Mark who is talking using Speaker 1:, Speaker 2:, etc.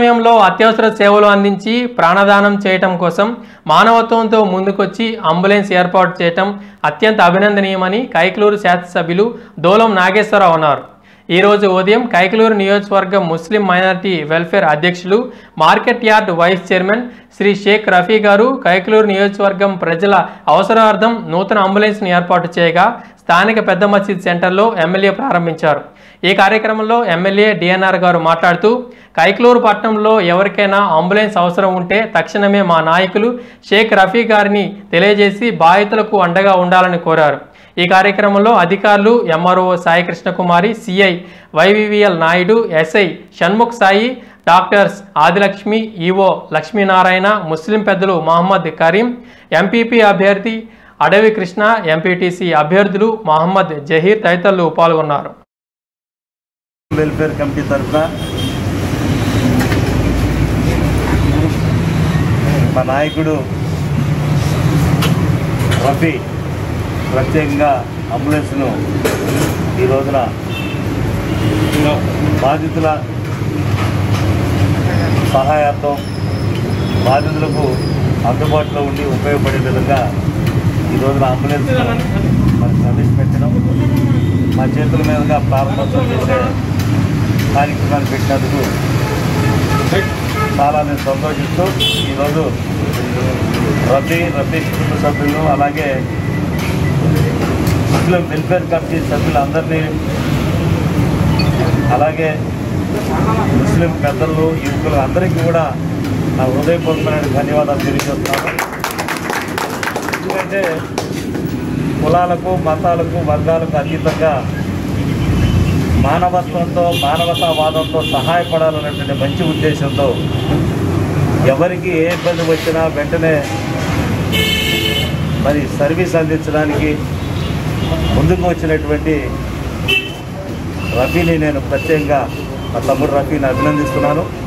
Speaker 1: సమయంలో అత్యవసర సేవలు అందించి ప్రాణదానం చేయటం కోసం మానవత్వంతో ముందుకొచ్చి అంబులెన్స్ ఏర్పాటు చేయటం అత్యంత అభినందనీయమని కైకలూరు శాసనసభ్యులు దోలం నాగేశ్వరరావు అన్నారు ఈరోజు ఉదయం కైకలూరు నియోజకవర్గం ముస్లిం మైనారిటీ వెల్ఫేర్ అధ్యక్షులు market yard vice chairman Shri Sheikh Rafi గారు కైకలూరు నియోజకవర్గం ప్రజల అవసరార్థం నూతన అంబులెన్స్ను ఏర్పాటు చేయగా స్థానిక పెద్ద మసీద్ సెంటర్లో ఎమ్మెల్యే ప్రారంభించారు ఈ కార్యక్రమంలో ఎమ్మెల్యే డిఎన్ఆర్ గారు మాట్లాడుతూ కైక్లూరు పట్టణంలో ఎవరికైనా అంబులెన్స్ అవసరం ఉంటే తక్షణమే మా నాయకులు షేక్ రఫీ గారిని తెలియజేసి బాధితులకు అండగా ఉండాలని కోరారు ఈ కార్యక్రమంలో అధికారులు MRO Sai Krishnakumari CI YVVL Naidu SI Shanmukh Sai doctors Adilakshmi EO Lakshminarayana Muslim పెద్దలు మహమ్మద్ కరీం ఎంపీపీ అభ్యర్థి అడవి కృష్ణ ఎంపీటీసీ అభ్యర్థులు మహమ్మద్ జహీర్ తదితరులు పాల్గొన్నారు
Speaker 2: వెల్ఫేర్ కమిటీ తరఫున మా నాయకుడు రఫీ ప్రత్యేకంగా అంబులెన్స్ను ఈ రోజున బాధితుల సహాయార్థం బాధితులకు అందుబాటులో ఉండి ఉపయోగపడే విధంగా ఈ రోజున అంబులెన్స్ మరి ప్రవేశపెట్టడం మా చేతుల మీదుగా ప్రారంభోత్సవం చేసే కార్యక్రమాన్ని పెట్టినందుకు చాలా నేను సంతోషిస్తూ ఈరోజు రఫీ రఫీ కుటుంబ సభ్యులు అలాగే ముస్లిం వెల్ఫేర్ కమిటీ సభ్యులందరినీ అలాగే ముస్లిం పెద్దలు యువకులు అందరికీ కూడా నా హృదయపూర్వకమైన ధన్యవాదాలు తెలియజేస్తున్నాను ఎందుకంటే కులాలకు మతాలకు వర్గాలకు అతీతంగా మానవత్వంతో మానవతావాదంతో సహాయపడాలనేటువంటి మంచి ఉద్దేశంతో ఎవరికి ఏ ఇబ్బంది వచ్చినా వెంటనే మరి సర్వీస్ అందించడానికి ముందుకు వచ్చినటువంటి రఫీని నేను ప్రత్యేకంగా మా తమ్ముడు రఫీని అభినందిస్తున్నాను